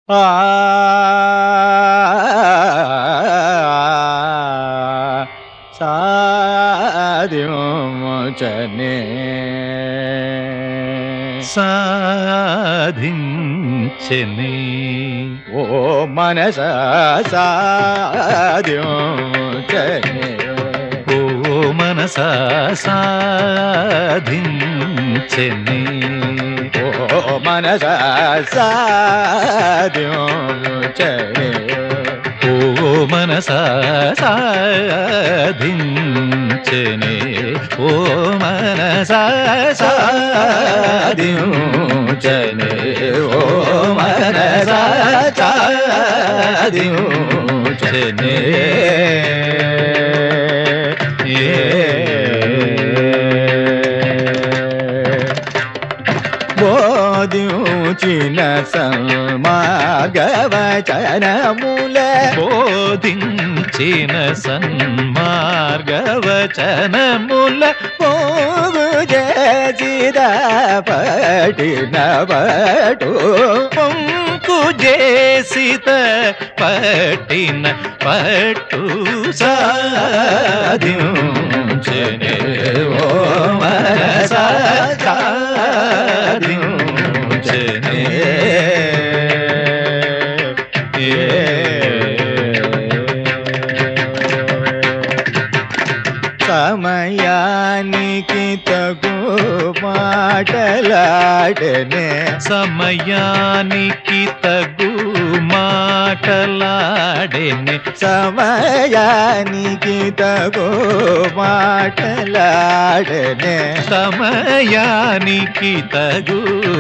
ఆ సాధిమోచనే సాధించెని ఓ మనస సాధిమోచనే ఓ మనస సాధించెని ఓ మనస సాధిమోచనే ఓ మనస సాధించెని ఓ మనస సాధించనే ఓ మనస సాధించనే బోధించిన సన్మార్గవచనముల బోధించిన సన్మార్గవచనముల పోగు చేసిద పటిన పటు పొంకు చేసిత పట్టిన పట్టు సాధించనే ఓ మనస సాధించనే సమయానికి తగు మాటలాడనే సమయానికి తగు మాటలాడెనే సమయానికి తగు మాటలాడనే సమయానికి తగు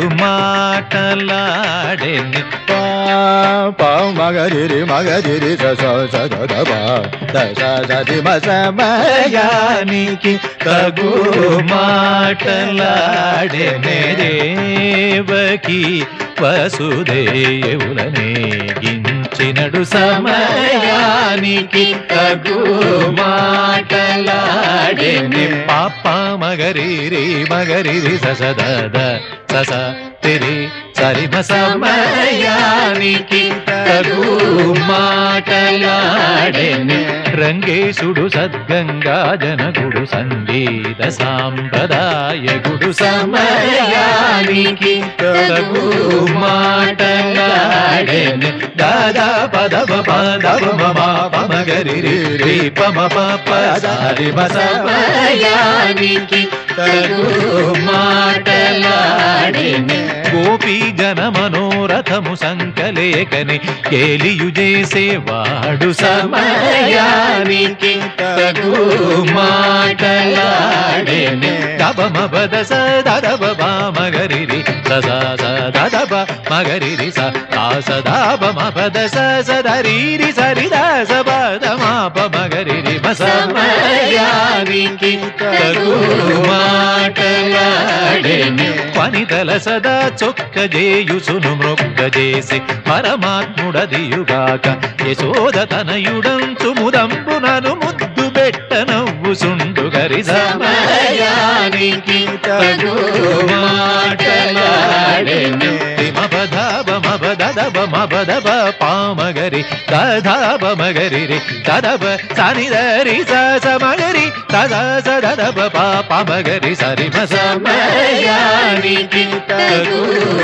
మాటలాడెనే పా మగరిరి మగరిరి స స స ద ద దశ సది మ సమయానికి తగు మాటలాడెనే దేవకి వసుదేవులనే గించినడు సమయానికి తగు మాటలాడెనే పాప మగరిరి మగరిరి ససదద సస తిరి సరిమ సమయానికి తగు మాటలాడెనే రంగేశుడు సద్గంగా జనకుడు సంగీత సాంప్రదాయకుడు సమయానికి తగు మాటలాడెనే దాదా పదవ పదవ మమ పమగరి రి పమ పప సారిమ సమయానికి తగు మాటలాడెనే గోపీ జన మనోరథము సంకలేకని కేలియు చేసేవాడు సమయానికి తగు మాటలాడెనే దబమ బద స దదబ మగరిరి సద దదబ మగరిరి స దాసదాబ మపద స సదరిరి సరి దాస పద మాప మగరిరి మ సమయానికి తగు మాటలాడెనే వనితల సదా చొక్క జేయుసును మృక్క చేసి పరమాత్ముడదియుగాక యశోద తనయుడంచు ముదంబునను ముద్దు పెట్ట నవ్వు సుండు గరి సమయానికి తగు మాటలాడెను మపధాబ మపదదబ మపదబ పామగరి దధాబ మగరి రి దదబ సని దరి స సమగరి దద సదదబ పాపమగరి సరి మ సమయానికి తగు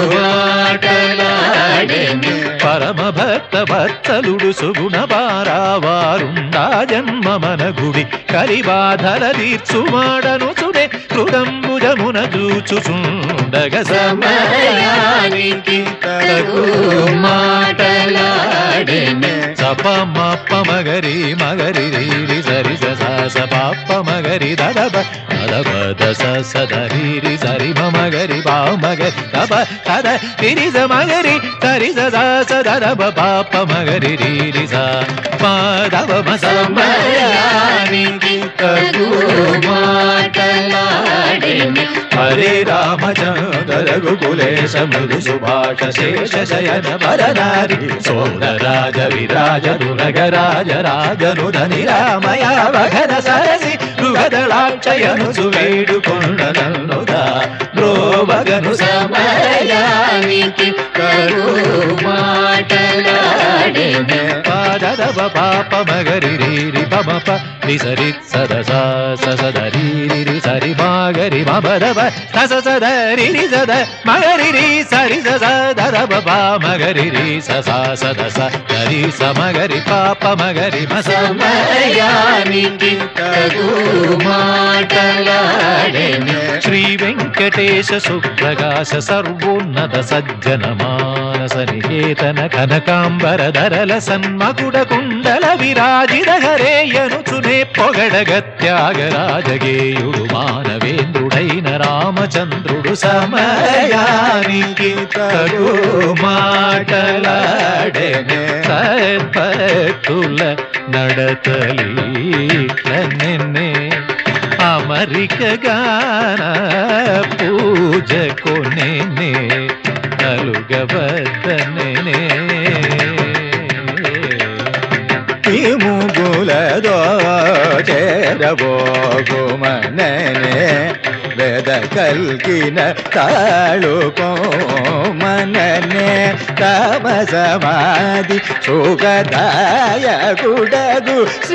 మాటలాడెను పరమ భక్త వత్సలుడు సుగుణ బారావారుండా జన్మ మన గుడి కలిబాధల తీర్చుమాడను సుడే హృదంబుజమున చూచుచుండగ సమయానికి తగు మాటలాడెను సప మప్ప మగరి మగరి రీరి సరి స స పాప మగరి దదబ దదబ దస సదరి సరి మగరి బా మగరి దబ సద తిరి స మగరి సరి స స దదబ పాప మగరి రీరి స పాదవ మ సమయానికి తగు మాటలాడెను హరే రామచంద్ర రఘుకులేశ మృదు సుభాష శేష శయన వరనారి సోదరాజ విరాజ దురగరాజ రాజను ధని రామయ వగన సరసి మృగదళాక్షయను సువేడు కొండనన్నుదా బ్రోవగను సమయానికి కరు మాట ప పాప మగరి రి రి ప మ ప రి సరి సద స స సద రి రి రి సరి మగరి మ ప ద ప స స సద రి రి సద మగరి రి సరి స స ద ద ప ప మగరి రి స స సద స రి స మగరి పాప మగరి మ స సమయానికి తగు మాటలాడెను శ్రీ వెంకటేశ సుప్రకాశ సర్వోన్నత సజ్జన మానస నికేతన కనకాంబర ధరల సన్మకుడ కుండల విరాజిత హరేయనుచునే పొగడగ త్యాగరాజగేయుడు మానవేంద్రుడైన రామచంద్రుడు సమయానికి తగు మాటలాడెను సద్భక్తుల నడతలీట్లనెన్నే అమరిక గాన పూజ కొనేనే కలుగవద్దనే ముగులదో చేరబోగుమనే వేద కల్కిన తాళుకోమననే తమ సమాధి సుఖదాయ గుడగు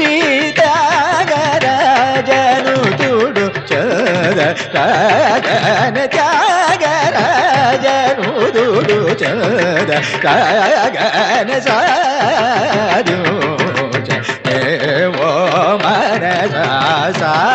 సీతాగరాజను తుడు చద రాగన త్యాగరాజను తుడు చద రాగన సాధు ఏవో మనసా